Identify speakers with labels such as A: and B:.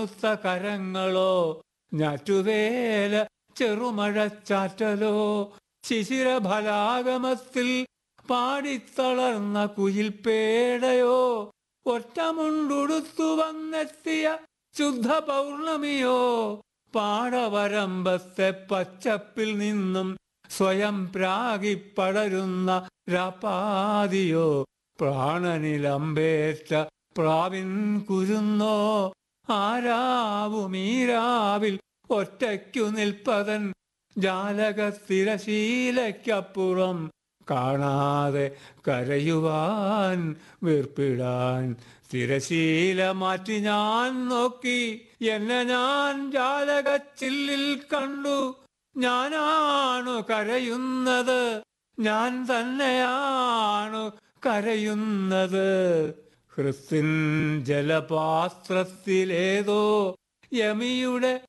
A: മൂത്ത കരങ്ങളോ ഞാറ്റുവേല ചെറുമഴച്ചാറ്റലോ ശിശിരഫലാഗമത്തിൽ പാടിത്തളർന്ന കുയിൽപ്പേടയോ ഒറ്റമുണ്ടുടുത്തു വന്നെത്തിയ ശുദ്ധ പൗർണമിയോ പാടവരമ്പത്തെ പച്ചപ്പിൽ നിന്നും സ്വയം പ്രാഗിപ്പടരുന്ന രാപ്പാതിയോ പ്രാണനിലമ്പേറ്റ പ്രാവിൻ കുരുന്നോ ആരാവുമീരാവിൽ ഒറ്റയ്ക്കു നിൽപ്പതൻ ജാലകത്തിരശീലയ്ക്കപ്പുറം കാണാതെ കരയുവാൻ വീർപ്പിടാൻ തിരശീല മാറ്റി ഞാൻ നോക്കി എന്നെ ഞാൻ ജാലകച്ചില്ലിൽ കണ്ടു ഞാനാണു കരയുന്നത് ഞാൻ തന്നെയാണു കരയുന്നത് ഹൃത്തിൻ ജലപാത്രത്തിലേതോ യമിയുടെ